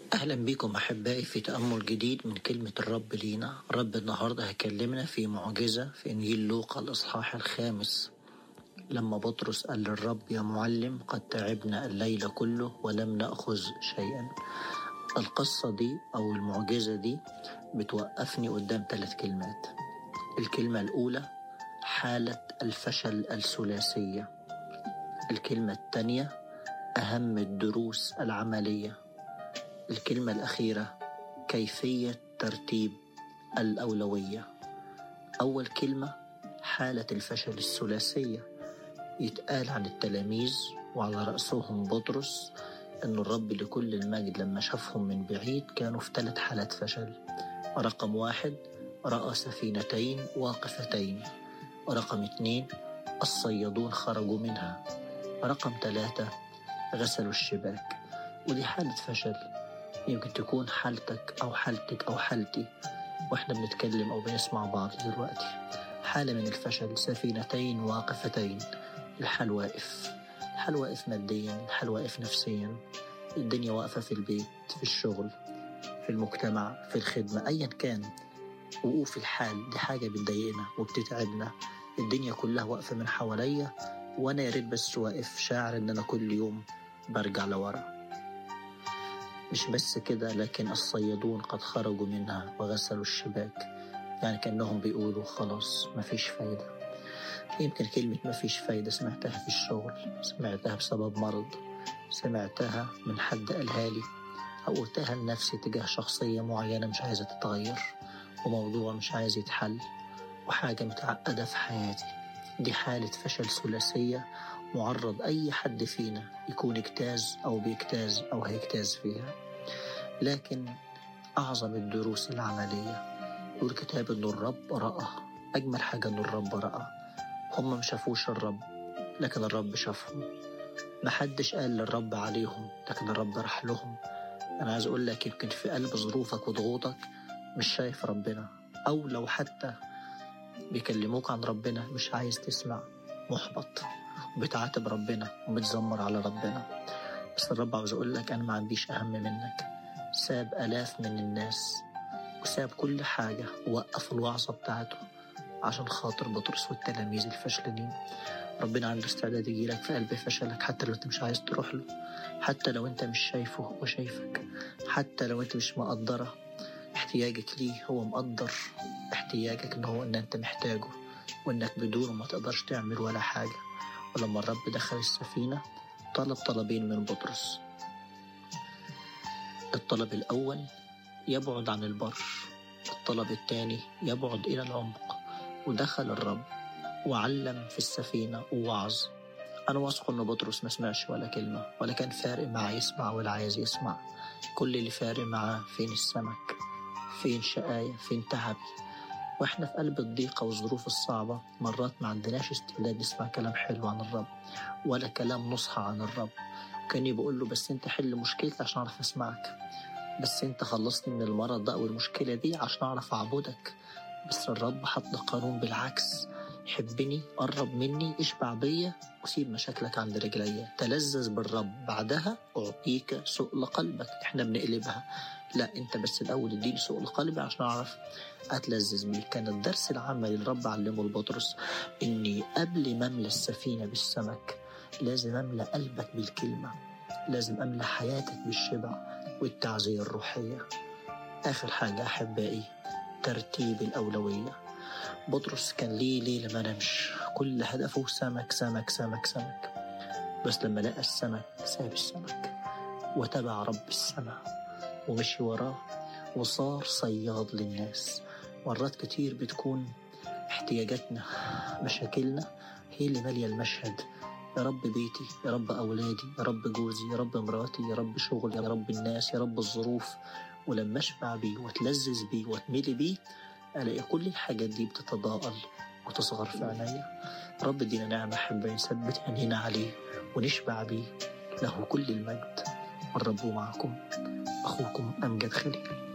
أهلا بكم أحبائي في تأمل جديد من كلمة الرب لينا رب النهاردة هيكلمنا في معجزة في إنجيل لوقا الإصحاح الخامس لما بطرس قال للرب يا معلم قد تعبنا الليل كله ولم نأخذ شيئا القصة دي أو المعجزة دي بتوقفني قدام ثلاث كلمات الكلمة الأولى حالة الفشل الثلاثية الكلمة الثانية أهم الدروس العملية الكلمة الأخيرة كيفية ترتيب الأولوية أول كلمة حالة الفشل الثلاثية يتقال عن التلاميذ وعلى رأسهم بطرس أن الرب لكل المجد لما شافهم من بعيد كانوا في ثلاث حالات فشل رقم واحد رأى سفينتين واقفتين رقم اثنين الصيادون خرجوا منها رقم ثلاثة غسلوا الشباك ودي حالة فشل يمكن تكون حالتك أو حالتك أو حالتي وإحنا بنتكلم أو بنسمع بعض دلوقتي حالة من الفشل سفينتين واقفتين الحال واقف الحال واقف ماديا الحال واقف نفسيا الدنيا واقفة في البيت في الشغل في المجتمع في الخدمة أيا كان وقوف الحال دي حاجة بتضايقنا وبتتعبنا الدنيا كلها واقفة من حواليا وأنا يا ريت بس واقف شاعر إن أنا كل يوم برجع لورا مش بس كده لكن الصيادون قد خرجوا منها وغسلوا الشباك يعني كأنهم بيقولوا خلاص مفيش فايدة يمكن كلمة مفيش فايدة سمعتها في الشغل سمعتها بسبب مرض سمعتها من حد قالها لي أو قلتها لنفسي تجاه شخصية معينة مش عايزة تتغير وموضوع مش عايز يتحل وحاجة متعقدة في حياتي دي حالة فشل ثلاثية معرض أي حد فينا يكون اجتاز أو بيجتاز أو هيجتاز فيها لكن أعظم الدروس العملية يقول الكتاب إن الرب رأى أجمل حاجة إن الرب رأى هم ما شافوش الرب لكن الرب شافهم محدش قال للرب عليهم لكن الرب راح لهم أنا عايز أقول لك يمكن في قلب ظروفك وضغوطك مش شايف ربنا أو لو حتى بيكلموك عن ربنا مش عايز تسمع محبط وبتعاتب ربنا وبتزمر على ربنا بس الرب عاوز أقول لك أنا ما عنديش أهم منك ساب آلاف من الناس وساب كل حاجة ووقف الوعظة بتاعته عشان خاطر بطرس والتلاميذ الفاشلين ربنا عنده استعداد يجيلك في قلب فشلك حتى لو انت مش عايز تروح له حتى لو انت مش شايفه هو شايفك حتى لو انت مش مقدرة احتياجك ليه هو مقدر احتياجك ان هو ان انت محتاجه وانك بدونه ما تقدرش تعمل ولا حاجة ولما الرب دخل السفينة طلب طلبين من بطرس الطلب الأول يبعد عن البر الطلب الثاني يبعد إلى العمق ودخل الرب وعلم في السفينة ووعظ أنا واثق إن بطرس ما سمعش ولا كلمة ولا كان فارق معاه يسمع ولا عايز يسمع كل اللي فارق معاه فين السمك فين شقاية فين تعبي واحنا في قلب الضيقة والظروف الصعبة مرات ما عندناش استعداد نسمع كلام حلو عن الرب ولا كلام نصح عن الرب كان بقول له بس انت حل مشكلتي عشان اعرف اسمعك بس انت خلصني من المرض ده او المشكلة دي عشان اعرف اعبدك بس الرب حط قانون بالعكس حبني قرب مني اشبع بيا وسيب مشاكلك عند رجليا تلذذ بالرب بعدها اعطيك سؤل قلبك احنا بنقلبها لا انت بس الاول اديني سؤل قلبي عشان اعرف اتلذذ بيه كان الدرس العملي اللي الرب علمه لبطرس اني قبل ما املى السفينه بالسمك لازم املى قلبك بالكلمه لازم املى حياتك بالشبع والتعزيه الروحيه اخر حاجه احبائي ترتيب الاولويه بطرس كان ليه ليله ما نمش كل هدفه سمك سمك سمك سمك بس لما لقى السمك ساب السمك وتبع رب السماء ومشي وراه وصار صياد للناس مرات كتير بتكون احتياجاتنا مشاكلنا هي اللي مالية المشهد يا رب بيتي يا رب أولادي يا رب جوزي يا رب مراتي يا رب شغل يا رب الناس يا رب الظروف ولما أشبع بيه وأتلذذ بيه وأتملي بيه ألاقي كل الحاجات دي بتتضاءل وتصغر في عينيا رب ادينا نعمة أحبة يثبت عينينا عليه ونشبع بيه له كل المجد والرب معكم أخوكم أمجد خليل